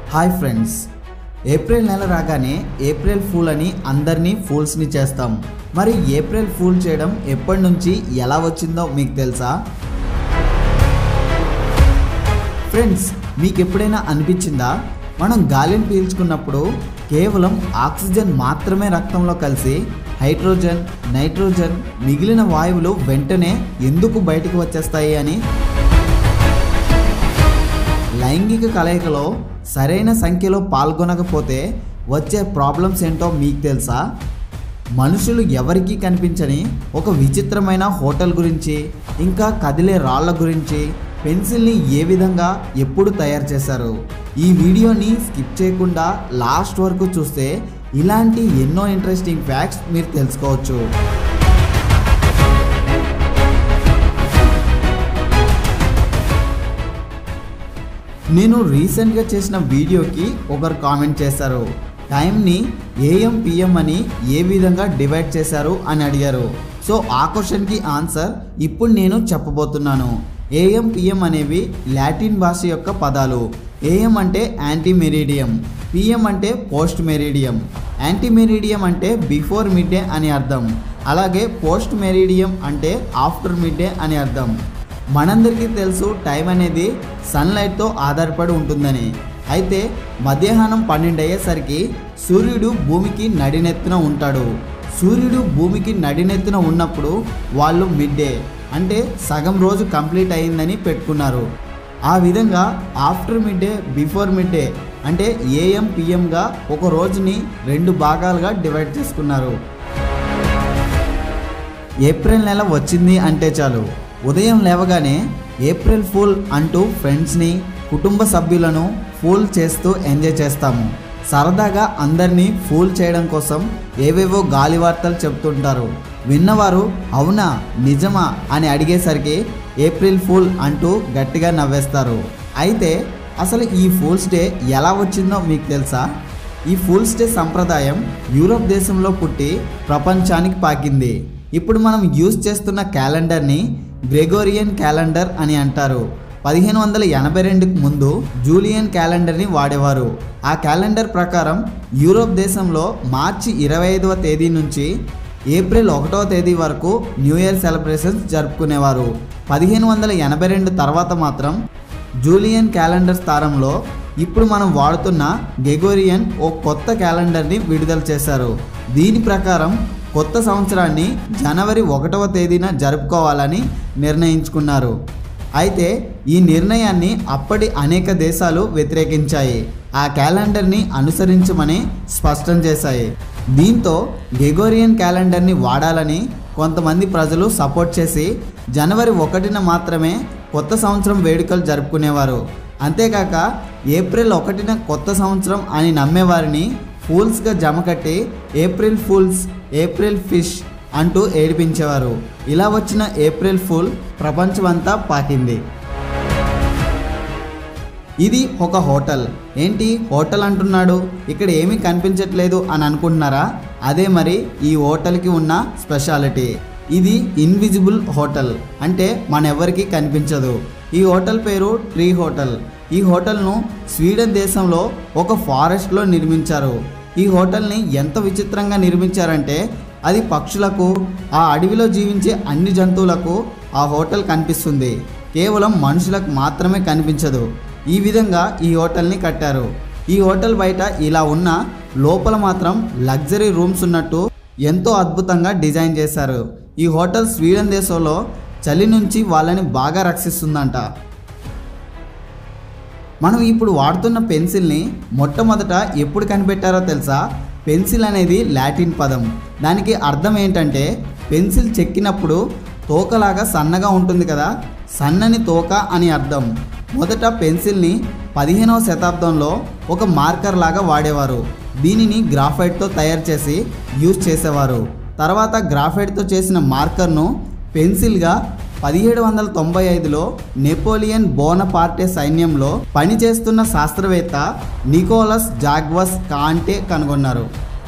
hi friends April నెల రాగానే April fool అని అందరినీ ఫూల్స్ని చేస్తాం మరి ఏప్రిల్ ఫూల్ చేయడం ఎప్పటి నుంచి ఎలా వచ్చిందో మీకు తెలుసా ఫ్రెండ్స్ మీకు ఎప్పుడైనా అనిపించిందా మనం గాలిని పీల్చుకున్నప్పుడు కేవలం ఆక్సిజన్ మాత్రమే రక్తంలో కలిసి హైడ్రోజన్ నైట్రోజన్ మిగిలిన వాయువులు వెంటనే ఎందుకు బయటకు వచ్చేస్తాయి అని లైంగిక కలయికలో సరైన సంఖ్యలో పాల్గొనకపోతే వచ్చే ప్రాబ్లమ్స్ ఏంటో మీకు తెలుసా మనుషులు ఎవరికీ కనిపించని ఒక విచిత్రమైన హోటల్ గురించి ఇంకా కదిలే రాళ్ళ గురించి పెన్సిల్ని ఏ విధంగా ఎప్పుడు తయారు చేశారు ఈ వీడియోని స్కిప్ చేయకుండా లాస్ట్ వరకు చూస్తే ఇలాంటి ఎన్నో ఇంట్రెస్టింగ్ ఫ్యాక్ట్స్ మీరు తెలుసుకోవచ్చు నేను రీసెంట్గా చేసిన వీడియోకి ఒకరు కామెంట్ చేశారు టైంని ఏఎం పిఎం అని ఏ విధంగా డివైడ్ చేశారు అని అడిగారు సో ఆ క్వశ్చన్కి ఆన్సర్ ఇప్పుడు నేను చెప్పబోతున్నాను ఏఎం పిఎం అనేవి లాటిన్ భాష యొక్క పదాలు ఏఎం అంటే యాంటీ మెరీడియం పిఎం అంటే పోస్ట్ మెరీడియం యాంటీ మెరీడియం అంటే బిఫోర్ మిడ్ డే అని అర్థం అలాగే పోస్ట్ మెరీడియం అంటే ఆఫ్టర్ మిడ్ డే అని అర్థం మనందరికీ తెలుసు టైం అనేది సన్లైట్తో ఆధారపడి ఉంటుందని అయితే మధ్యాహ్నం పన్నెండు అయ్యేసరికి సూర్యుడు భూమికి నడినెత్తున ఉంటాడు సూర్యుడు భూమికి నడినెత్తున ఉన్నప్పుడు వాళ్ళు మిడ్ డే అంటే సగం రోజు కంప్లీట్ అయిందని పెట్టుకున్నారు ఆ విధంగా after midday before midday అంటే ఏఎం పిఎంగా ఒక రోజుని రెండు భాగాలుగా డివైడ్ చేసుకున్నారు ఏప్రిల్ నెల వచ్చింది అంటే చాలు ఉదయం లేవగానే ఏప్రిల్ ఫూల్ అంటూ ఫ్రెండ్స్ని కుటుంబ సభ్యులను ఫూల్ చేస్తూ ఎంజాయ్ చేస్తాము సరదాగా అందరినీ ఫూల్ చేయడం కోసం ఏవేవో గాలి వార్తలు చెప్తుంటారు విన్నవారు అవునా నిజమా అని అడిగేసరికి ఏప్రిల్ ఫూల్ అంటూ గట్టిగా నవ్వేస్తారు అయితే అసలు ఈ ఫూల్స్ డే ఎలా వచ్చిందో మీకు తెలుసా ఈ ఫూల్స్ డే సంప్రదాయం యూరోప్ దేశంలో పుట్టి ప్రపంచానికి పాకింది ఇప్పుడు మనం యూజ్ చేస్తున్న క్యాలెండర్ని గ్రెగోరియన్ క్యాలెండర్ అని అంటారు పదిహేను వందల ఎనభై రెండుకు ముందు జూలియన్ క్యాలెండర్ని వాడేవారు ఆ క్యాలెండర్ ప్రకారం యూరోప్ దేశంలో మార్చి ఇరవై ఐదవ తేదీ నుంచి ఏప్రిల్ ఒకటవ తేదీ వరకు న్యూ ఇయర్ సెలబ్రేషన్స్ జరుపుకునేవారు పదిహేను వందల ఎనభై రెండు తర్వాత మాత్రం జూలియన్ క్యాలెండర్ స్థానంలో ఇప్పుడు మనం వాడుతున్న గెగోరియన్ ఓ కొత్త క్యాలెండర్ని విడుదల చేశారు దీని ప్రకారం కొత్త సంవత్సరాన్ని జనవరి ఒకటవ తేదీన జరుపుకోవాలని నిర్ణయించుకున్నారు అయితే ఈ నిర్ణయాన్ని అప్పటి అనేక దేశాలు వ్యతిరేకించాయి ఆ క్యాలెండర్ని అనుసరించమని స్పష్టం చేశాయి దీంతో గెగోరియన్ క్యాలెండర్ని వాడాలని కొంతమంది ప్రజలు సపోర్ట్ చేసి జనవరి ఒకటిన మాత్రమే కొత్త సంవత్సరం వేడుకలు జరుపుకునేవారు అంతేకాక ఏప్రిల్ ఒకటిన కొత్త సంవత్సరం అని నమ్మేవారిని ఫూల్స్గా జమకట్టి ఏప్రిల్ ఫూల్స్ ఏప్రిల్ ఫిష్ అంటూ ఏడిపించేవారు ఇలా వచ్చిన ఏప్రిల్ ఫూల్ ప్రపంచమంతా పాకింది ఇది ఒక హోటల్ ఏంటి హోటల్ అంటున్నాడు ఇక్కడ ఏమీ కనిపించట్లేదు అని అనుకుంటున్నారా అదే మరి ఈ హోటల్కి ఉన్న స్పెషాలిటీ ఇది ఇన్విజిబుల్ హోటల్ అంటే మన ఎవరికి కనిపించదు ఈ హోటల్ పేరు ట్రీ హోటల్ ఈ హోటల్ను స్వీడన్ దేశంలో ఒక ఫారెస్ట్లో నిర్మించారు ఈ హోటల్ని ఎంత విచిత్రంగా నిర్మించారంటే అది పక్షులకు ఆ అడవిలో జీవించే అన్ని జంతువులకు ఆ హోటల్ కనిపిస్తుంది కేవలం మనుషులకు మాత్రమే కనిపించదు ఈ విధంగా ఈ హోటల్ని కట్టారు ఈ హోటల్ బయట ఇలా ఉన్న లోపల మాత్రం లగ్జరీ రూమ్స్ ఉన్నట్టు ఎంతో అద్భుతంగా డిజైన్ చేశారు ఈ హోటల్ స్వీడన్ దేశంలో చలి నుంచి వాళ్ళని బాగా రక్షిస్తుందంట మనం ఇప్పుడు వాడుతున్న పెన్సిల్ని మొట్టమొదట ఎప్పుడు కనిపెట్టారో తెలుసా పెన్సిల్ అనేది లాటిన్ పదం దానికి అర్థం ఏంటంటే పెన్సిల్ చెక్కినప్పుడు తోకలాగా సన్నగా ఉంటుంది కదా సన్నని తోక అని అర్థం మొదట పెన్సిల్ని పదిహేనవ శతాబ్దంలో ఒక మార్కర్ లాగా వాడేవారు దీనిని గ్రాఫైట్తో తయారు చేసి యూజ్ చేసేవారు తర్వాత గ్రాఫైట్తో చేసిన మార్కర్ను పెన్సిల్గా పదిహేడు వందల తొంభై ఐదులో నెపోలియన్ బోనపార్టే సైన్యంలో పనిచేస్తున్న శాస్త్రవేత్త నికోలస్ జాగ్వస్ కాంటే కనుగొన్నారు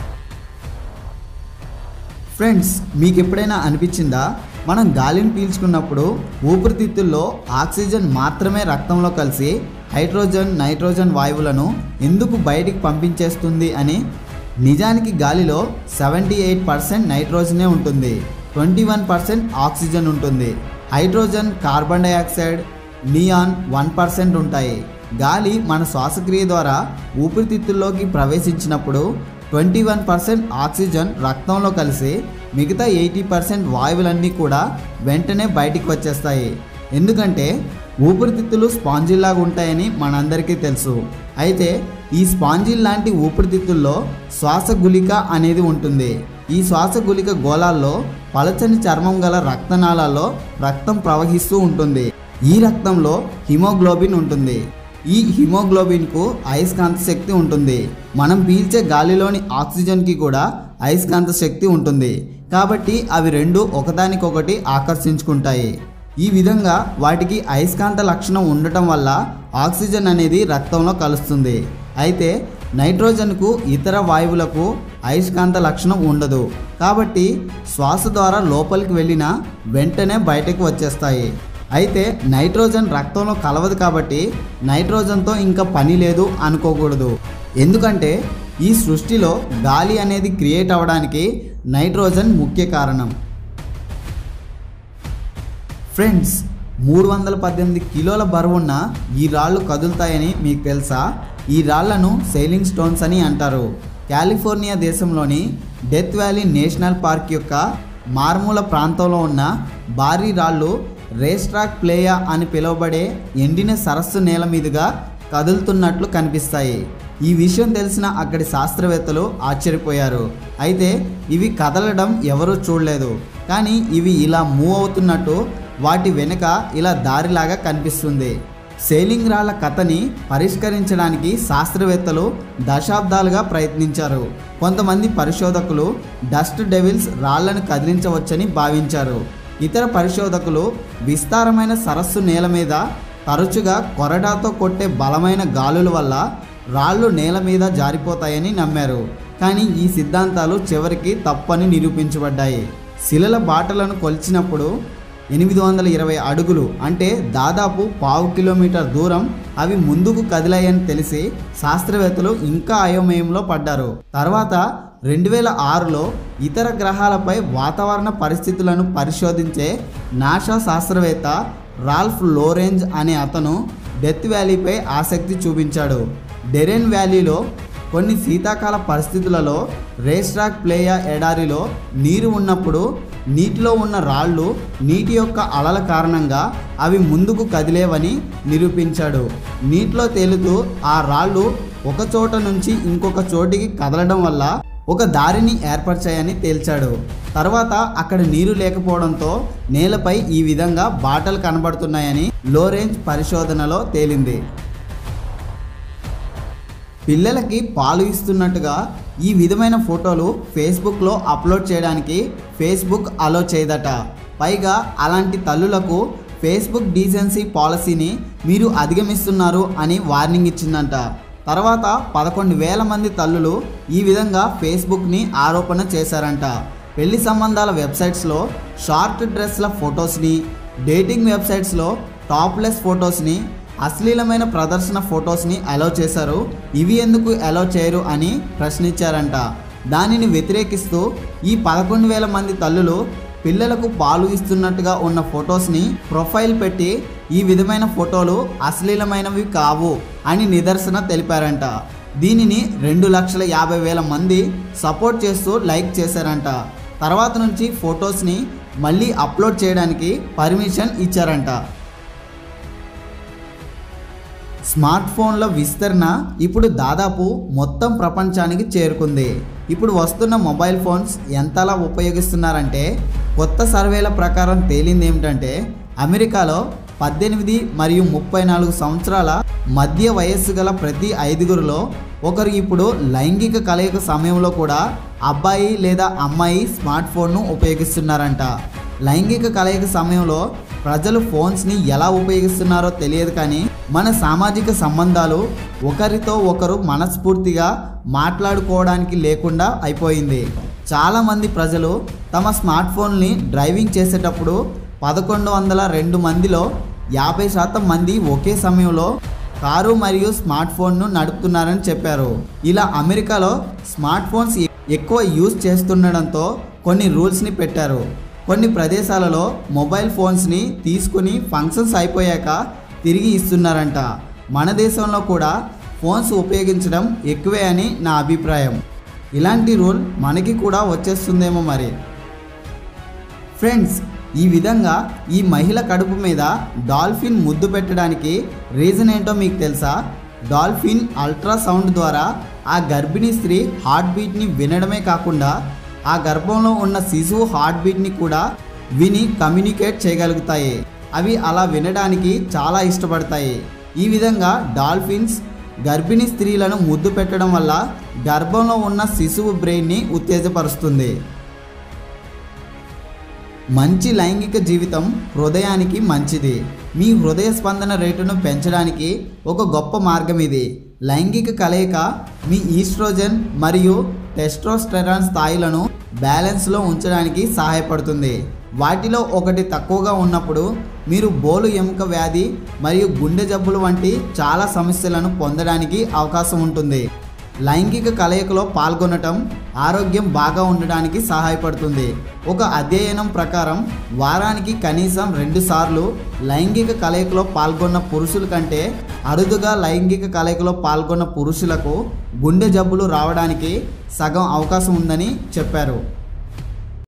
ఫ్రెండ్స్ మీకు ఎప్పుడైనా అనిపించిందా మనం గాలిని పీల్చుకున్నప్పుడు ఊపిరితిత్తుల్లో ఆక్సిజన్ మాత్రమే రక్తంలో కలిసి హైడ్రోజన్ నైట్రోజన్ వాయువులను ఎందుకు బయటికి పంపించేస్తుంది అని నిజానికి గాలిలో సెవెంటీ ఎయిట్ పర్సెంట్ నైట్రోజనే ఉంటుంది ట్వంటీ వన్ పర్సెంట్ ఆక్సిజన్ ఉంటుంది hydrogen carbon dioxide neon one percent ఉంటాయి గాలి మన శ్వాసక్రియ ద్వారా ఊపిరితిత్తుల్లోకి ప్రవేశించినప్పుడు ట్వంటీ వన్ పర్సెంట్ ఆక్సిజన్ రక్తంలో కలిసి మిగతా ఎయిటీ పర్సెంట్ వాయువులన్నీ కూడా వెంటనే బయటికి వచ్చేస్తాయి ఎందుకంటే ఊపిరితిత్తులు స్పాంజిల్లాగా ఉంటాయని మనందరికీ తెలుసు అయితే ఈ స్పాంజిల్ లాంటి ఊపిరితిత్తుల్లో శ్వాస గుళిక అనేది ఉంటుంది ఈ శ్వాస గుళిక గోళాల్లో పలచని చర్మం గల రక్తనాళాల్లో రక్తం ప్రవహిస్తూ ఉంటుంది ఈ రక్తంలో హిమోగ్లోబిన్ ఉంటుంది ఈ హిమోగ్లోబిన్కు అయస్కాంత శక్తి ఉంటుంది మనం పీల్చే గాలిలోని ఆక్సిజన్కి కూడా అయస్కాంత శక్తి ఉంటుంది కాబట్టి అవి రెండు ఒకదానికొకటి ఆకర్షించుకుంటాయి ఈ విధంగా వాటికి అయస్కాంత లక్షణం ఉండటం వల్ల ఆక్సిజన్ అనేది రక్తంలో కలుస్తుంది అయితే నైట్రోజన్కు ఇతర వాయువులకు అయస్కాంత లక్షణం ఉండదు కాబట్టి శ్వాస ద్వారా లోపలికి వెళ్ళిన వెంటనే బయటకు వచ్చేస్తాయి అయితే నైట్రోజన్ రక్తంలో కలవదు కాబట్టి నైట్రోజన్తో ఇంకా పని లేదు అనుకోకూడదు ఎందుకంటే ఈ సృష్టిలో గాలి అనేది క్రియేట్ అవ్వడానికి నైట్రోజన్ ముఖ్య కారణం ఫ్రెండ్స్ మూడు వందల పద్దెనిమిది కిలోల బరువున్న ఈ రాళ్ళు కదులుతాయని మీకు తెలుసా ఈ రాళ్లను సెయిలింగ్ స్టోన్స్ అని అంటారు కాలిఫోర్నియా దేశంలోని డెత్ వ్యాలీ నేషనల్ పార్క్ యొక్క మారుమూల ప్రాంతంలో ఉన్న భారీ రాళ్ళు రేస్ ట్రాక్ ప్లేయా అని పిలువబడే ఎండిన సరస్సు నేల మీదుగా కదులుతున్నట్లు కనిపిస్తాయి ఈ విషయం తెలిసిన అక్కడి శాస్త్రవేత్తలు ఆశ్చర్యపోయారు అయితే ఇవి కదలడం ఎవరూ చూడలేదు కానీ ఇవి ఇలా మూవ్ అవుతున్నట్టు వాటి వెనుక ఇలా దారిలాగా కనిపిస్తుంది సేలింగ్ రాళ్ల కథని పరిష్కరించడానికి శాస్త్రవేత్తలు దశాబ్దాలుగా ప్రయత్నించారు కొంతమంది పరిశోధకులు డస్ట్ డెవిల్స్ రాళ్లను కదిలించవచ్చని భావించారు ఇతర పరిశోధకులు విస్తారమైన సరస్సు నేల మీద తరచుగా కొరడాతో కొట్టే బలమైన గాలుల వల్ల రాళ్ళు నేల మీద జారిపోతాయని నమ్మారు కానీ ఈ సిద్ధాంతాలు చివరికి తప్పని నిరూపించబడ్డాయి శిలల బాటలను కొలిచినప్పుడు ఎనిమిది వందల ఇరవై అడుగులు అంటే దాదాపు పావు కిలోమీటర్ దూరం అవి ముందుకు కదిలాయని తెలిసి శాస్త్రవేత్తలు ఇంకా అయోమయంలో పడ్డారు తర్వాత రెండు వేల ఆరులో ఇతర గ్రహాలపై వాతావరణ పరిస్థితులను పరిశోధించే నాసా శాస్త్రవేత్త రాల్ఫ్ లోరెంజ్ అనే అతను డెత్ వ్యాలీపై ఆసక్తి చూపించాడు డెరెన్ వ్యాలీలో కొన్ని శీతాకాల పరిస్థితులలో రేస్ ట్రాక్ ప్లేయా ఎడారిలో నీరు ఉన్నప్పుడు నీటిలో ఉన్న రాళ్ళు నీటి యొక్క అలల కారణంగా అవి ముందుకు కదిలేవని నిరూపించాడు నీటిలో తేలుతూ ఆ రాళ్ళు ఒక చోట నుంచి ఇంకొక చోటికి కదలడం వల్ల ఒక దారిని ఏర్పరిచాయని తేల్చాడు తర్వాత అక్కడ నీరు లేకపోవడంతో నేలపై ఈ విధంగా బాటలు కనబడుతున్నాయని లోరెంజ్ పరిశోధనలో తేలింది పిల్లలకి పాలు ఇస్తున్నట్టుగా ఈ విధమైన ఫోటోలు ఫేస్బుక్లో అప్లోడ్ చేయడానికి ఫేస్బుక్ అలో చేయదట పైగా అలాంటి తల్లులకు ఫేస్బుక్ డీసెన్సీ పాలసీని మీరు అధిగమిస్తున్నారు అని వార్నింగ్ ఇచ్చిందంట తర్వాత పదకొండు వేల మంది తల్లులు ఈ విధంగా ఫేస్బుక్ని ఆరోపణ చేశారంట పెళ్లి సంబంధాల వెబ్సైట్స్లో షార్ట్ డ్రెస్ల ఫొటోస్ని డేటింగ్ వెబ్సైట్స్లో టాప్లెస్ ఫొటోస్ని అశ్లీలమైన ప్రదర్శన ఫొటోస్ని అలౌ చేశారు ఇవి ఎందుకు అలౌ చేయరు అని ప్రశ్నించారంట దానిని వ్యతిరేకిస్తూ ఈ పదకొండు వేల మంది తల్లులు పిల్లలకు పాలు ఇస్తున్నట్టుగా ఉన్న ఫొటోస్ని ప్రొఫైల్ పెట్టి ఈ విధమైన ఫోటోలు అశ్లీలమైనవి కావు అని నిదర్శన తెలిపారంట దీనిని రెండు లక్షల యాభై వేల మంది సపోర్ట్ చేస్తూ లైక్ చేశారంట తర్వాత నుంచి ఫొటోస్ని మళ్ళీ అప్లోడ్ చేయడానికి పర్మిషన్ ఇచ్చారంట స్మార్ట్ ఫోన్ల విస్తరణ ఇప్పుడు దాదాపు మొత్తం ప్రపంచానికి చేరుకుంది ఇప్పుడు వస్తున్న మొబైల్ ఫోన్స్ ఎంతలా ఉపయోగిస్తున్నారంటే కొత్త సర్వేల ప్రకారం తేలింది ఏమిటంటే అమెరికాలో పద్దెనిమిది మరియు ముప్పై నాలుగు సంవత్సరాల మధ్య వయస్సు గల ప్రతి ఐదుగురిలో ఒకరు ఇప్పుడు లైంగిక కలయిక సమయంలో కూడా అబ్బాయి లేదా అమ్మాయి స్మార్ట్ ఫోన్ను ఉపయోగిస్తున్నారంట లైంగిక కలయిక సమయంలో ప్రజలు ఫోన్స్ని ఎలా ఉపయోగిస్తున్నారో తెలియదు కానీ మన సామాజిక సంబంధాలు ఒకరితో ఒకరు మనస్ఫూర్తిగా మాట్లాడుకోవడానికి లేకుండా అయిపోయింది చాలామంది ప్రజలు తమ స్మార్ట్ ఫోన్ని డ్రైవింగ్ చేసేటప్పుడు పదకొండు వందల రెండు మందిలో యాభై శాతం మంది ఒకే సమయంలో కారు మరియు స్మార్ట్ ఫోన్ను నడుపుతున్నారని చెప్పారు ఇలా అమెరికాలో స్మార్ట్ ఫోన్స్ ఎ- ఎక్కువ యూజ్ చేస్తుండడంతో కొన్ని రూల్స్ని పెట్టారు కొన్ని ప్రదేశాలలో మొబైల్ ఫోన్స్ని తీసుకుని ఫంక్షన్స్ అయిపోయాక తిరిగి ఇస్తున్నారంట మన దేశంలో కూడా ఫోన్స్ ఉపయోగించడం ఎక్కువే అని నా అభిప్రాయం ఇలాంటి రూల్ మనకి కూడా వచ్చేస్తుందేమో మరి ఫ్రెండ్స్ ఈ విధంగా ఈ మహిళ కడుపు మీద డాల్ఫిన్ ముద్దు పెట్టడానికి రీజన్ ఏంటో మీకు తెలుసా డాల్ఫిన్ అల్ట్రాసౌండ్ ద్వారా ఆ గర్భిణీ స్త్రీ హార్ట్ బీట్ని వినడమే కాకుండా ఆ గర్భంలో ఉన్న శిశువు హార్ట్ బీట్ని కూడా విని కమ్యూనికేట్ చేయగలుగుతాయి అవి అలా వినడానికి చాలా ఇష్టపడతాయి ఈ విధంగా డాల్ఫిన్స్ గర్భిణీ స్త్రీలను ముద్దు పెట్టడం వల్ల గర్భంలో ఉన్న శిశువు బ్రెయిన్ని ఉత్తేజపరుస్తుంది మంచి లైంగిక జీవితం హృదయానికి మంచిది మీ హృదయ స్పందన రేటును పెంచడానికి ఒక గొప్ప మార్గం ఇది లైంగిక కలయిక మీ ఈస్ట్రోజన్ మరియు టెస్ట్రోస్టెరాన్ స్థాయిలను బ్యాలెన్స్లో ఉంచడానికి సహాయపడుతుంది వాటిలో ఒకటి తక్కువగా ఉన్నప్పుడు మీరు బోలు ఎముక వ్యాధి మరియు గుండె జబ్బులు వంటి చాలా సమస్యలను పొందడానికి అవకాశం ఉంటుంది లైంగిక కలయికలో పాల్గొనటం ఆరోగ్యం బాగా ఉండడానికి సహాయపడుతుంది ఒక అధ్యయనం ప్రకారం వారానికి కనీసం రెండు సార్లు లైంగిక కలయికలో పాల్గొన్న పురుషుల కంటే అరుదుగా లైంగిక కలయికలో పాల్గొన్న పురుషులకు గుండె జబ్బులు రావడానికి సగం అవకాశం ఉందని చెప్పారు